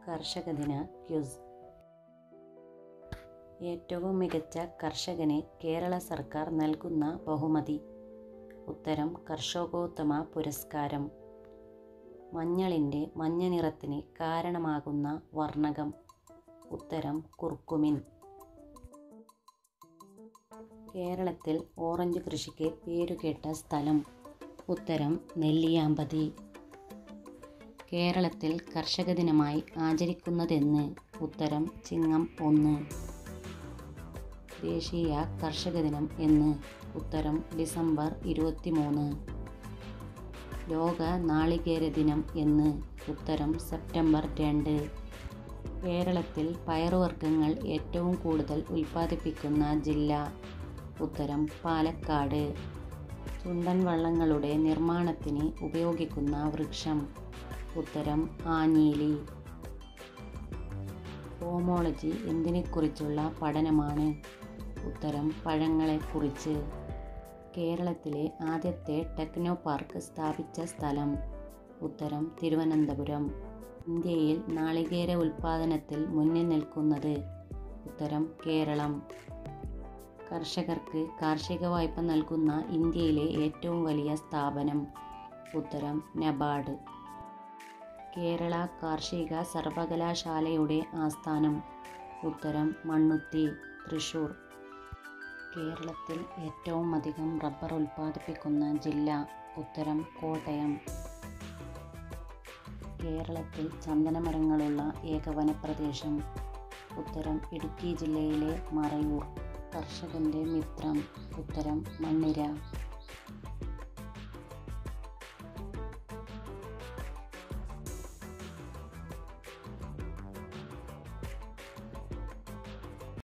കർഷക ദിന ക്യൂസ് ഏറ്റവും മികച്ച കർഷകന് കേരള സർക്കാർ നൽകുന്ന ബഹുമതി ഉത്തരം കർഷകോത്തമ പുരസ്കാരം മഞ്ഞളിൻ്റെ മഞ്ഞ നിറത്തിന് കാരണമാകുന്ന വർണ്ണകം ഉത്തരം കുർക്കുമിൻ കേരളത്തിൽ ഓറഞ്ച് കൃഷിക്ക് പേരുകേട്ട സ്ഥലം ഉത്തരം നെല്ലിയാമ്പതി കേരളത്തിൽ കർഷക ദിനമായി ആചരിക്കുന്നതെന്ന് ഉത്തരം ചിങ്ങം ഒന്ന് ദേശീയ കർഷക ദിനം എന്ന് ഉത്തരം ഡിസംബർ ഇരുപത്തിമൂന്ന് ലോക നാളികേര ദിനം എന്ന് ഉത്തരം സെപ്റ്റംബർ രണ്ട് കേരളത്തിൽ പയറുവർഗ്ഗങ്ങൾ ഏറ്റവും കൂടുതൽ ഉൽപ്പാദിപ്പിക്കുന്ന ജില്ല ഉത്തരം പാലക്കാട് ചുണ്ടൻ വള്ളങ്ങളുടെ നിർമ്മാണത്തിന് ഉപയോഗിക്കുന്ന വൃക്ഷം ഉത്തരം ആഞ്ഞീലി ഹോമോളജി എന്തിനെക്കുറിച്ചുള്ള പഠനമാണ് ഉത്തരം പഴങ്ങളെക്കുറിച്ച് കേരളത്തിലെ ആദ്യത്തെ ടെക്നോ പാർക്ക് സ്ഥാപിച്ച സ്ഥലം ഉത്തരം തിരുവനന്തപുരം ഇന്ത്യയിൽ നാളികേര ഉൽപ്പാദനത്തിൽ മുന്നിൽ നിൽക്കുന്നത് ഉത്തരം കേരളം കർഷകർക്ക് കാർഷിക വായ്പ നൽകുന്ന ഇന്ത്യയിലെ ഏറ്റവും വലിയ സ്ഥാപനം ഉത്തരം നബാർഡ് കേരള കാർഷിക സർവകലാശാലയുടെ ആസ്ഥാനം ഉത്തരം മണ്ണുത്തി തൃശൂർ കേരളത്തിൽ ഏറ്റവും അധികം റബ്ബർ ഉൽപ്പാദിപ്പിക്കുന്ന ജില്ല ഉത്തരം കോട്ടയം കേരളത്തിൽ ചന്ദനമരങ്ങളുള്ള ഏക വനപ്രദേശം ഉത്തരം ഇടുക്കി ജില്ലയിലെ മറയൂർ കർഷകൻ്റെ മിത്രം ഉത്തരം മണ്ണിര